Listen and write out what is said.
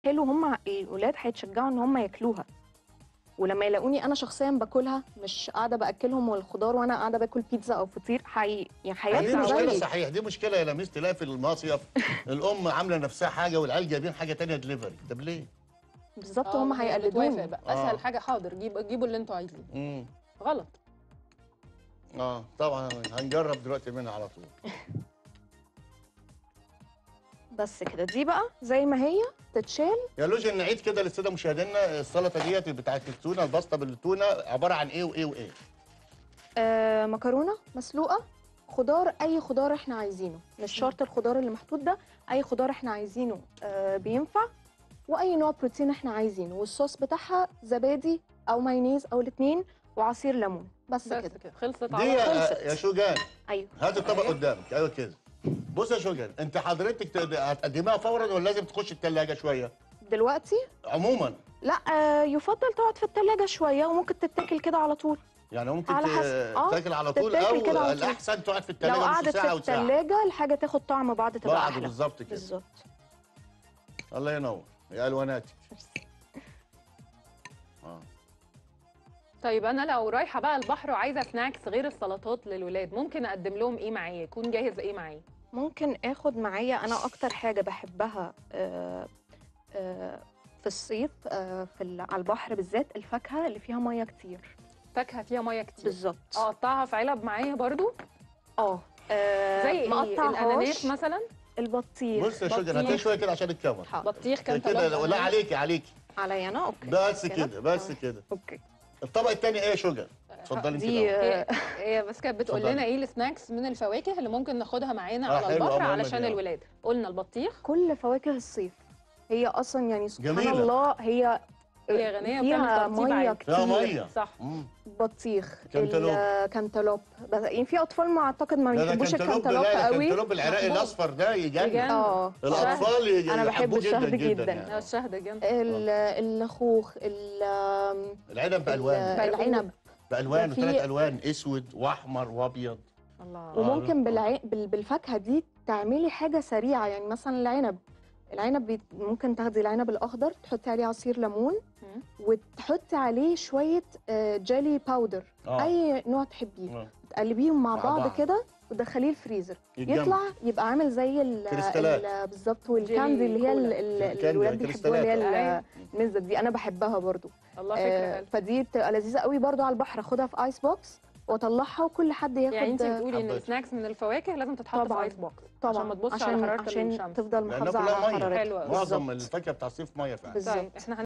حلو هم الولاد هيتشجعوا ان هم ياكلوها ولما يلاقوني انا شخصيا باكلها مش قاعده باكلهم والخضار وانا قاعده باكل بيتزا او فطير حي... يعني دي هياكلوا مشكله زيي صحيح دي مشكله يا لميس تلاقي في المصيف الام عامله نفسها حاجه والعيال جايبين حاجه تانية دليفري طب ليه؟ بالظبط آه، هم هي هيقلدوني بتوافق بقى. اسهل آه. حاجه حاضر جيبوا جيبوا اللي انتوا عايزينه امم غلط اه طبعا هنجرب دلوقتي منها على طول بس كده دي بقى زي ما هي تتشال يا لوجي نعيد كده للساده مشاهدينا السلطه ديت بتاعت التونه الباستا بالتونه عباره عن ايه وايه وايه؟ آه مكرونه مسلوقه خضار اي خضار احنا عايزينه مش شرط الخضار اللي محطوط ده اي خضار احنا عايزينه آه بينفع واي نوع بروتين احنا عايزينه والصوص بتاعها زبادي او مايونيز او الاثنين وعصير ليمون بس, بس كده كده خلصت دي على يا, خلصت. يا شوجان ايوه هات الطبق قدامك ايوه كده بص يا شوجان انت حضرتك تقد- هتقدميها فورا ولا لازم تخش الثلاجه شويه؟ دلوقتي عموما لا آه يفضل تقعد في التلاجة شويه وممكن تتاكل كده على طول يعني ممكن على ت- حسب. آه، تاكل على طول تتاكل او كده على طول. الاحسن تقعد في لو الثلاجه نص قعدت ساعه في او ساعه التلاجة الحاجه تاخد طعم بعض تبقى بعد احلى بالظبط كده بالظبط الله ينور يا الواناتي اه طيب انا لو رايحه بقى البحر وعايزه سناكس غير السلطات للولاد ممكن اقدم لهم ايه معايا يكون جاهز ايه معايا ممكن اخد معايا انا اكتر حاجه بحبها آه، آه، في الصيف آه، في ال- على البحر بالذات الفاكهه اللي فيها ميه كتير فاكهه فيها ميه كتير بالظبط اقطعها في علب معايا برضو اه آه، زي ايه مقطعهاش. الاناناس مثلا البطيخ بص يا شوجان هاتي شويه كده عشان الكاميرا حاضر. بطيخ كان كده طلب لا عليكي عليكي عليا انا اوكي بس كده بس تمام. كده اوكي الطبق الثاني ايه يا شوجان اتفضلي انت دي الأول. آه، هي بس كانت بتقول اتفضلي. لنا ايه السناكس من الفواكه اللي ممكن ناخدها معانا آه، على حلو، البحر آه، مهمة علشان دي، آه. الولاد قلنا البطيخ كل فواكه الصيف هي اصلا يعني سبحان جميلة. الله هي هي غنيه فيها وبتعمل ترطيب ميه عالي. كتير فيها ميه صح مم. بطيخ كنتالوب. الكنتالوب بس يعني في اطفال ما اعتقد ما ده ده بيحبوش كنتالوب الكنتالوب لا ده قوي كنتالوب العراقي محبوب. الاصفر ده يجنن يجنن. اه الاطفال ي- أنا بحب يحبوه الشهد جدا جدا. جدا لا يعني. الشهد جنب ال- الخوخ ال- العنب بالوان ال- العنب بالوان ده في- وثلاث الوان اسود واحمر وابيض الله وممكن بالع... بال- بالفاكهه دي تعملي حاجه سريعه يعني مثلا العنب العنب بي... ممكن تاخدي العنب الاخضر تحطي عليه عصير ليمون مم. وتحطي عليه شويه آه، جيلي باودر اه اي نوع تحبيه آه. تقلبيهم مع مع بعض بعض. كده وتدخليه الفريزر يتجمع. يطلع يبقى عامل زي ال كريستالات. ال- بالظبط والكاندي اللي هي ال- كولا. ال- الكاندي، الولاد بيحبوها اللي هي كريستالات. أيوة. ال- المزه دي انا بحبها برضو الله فكره آه حلوه فدي بتبقى لذيذه قوي برضو على البحر اخدها في ايس بوكس واطلعها وكل حد ياخد يعني انت بتقولي ان حبيت. السناكس من الفواكه لازم تتحط في طبعاً. ايس بوكس طبعا عشان ما تبصش على عشان حراره عشان الشمس تفضل لأنها محافظه كلها على مية. حرارتها حلوة أوي. معظم بالظبط. الفاكهه بتاع الصيف ميه فعلا بالظبط طيب احنا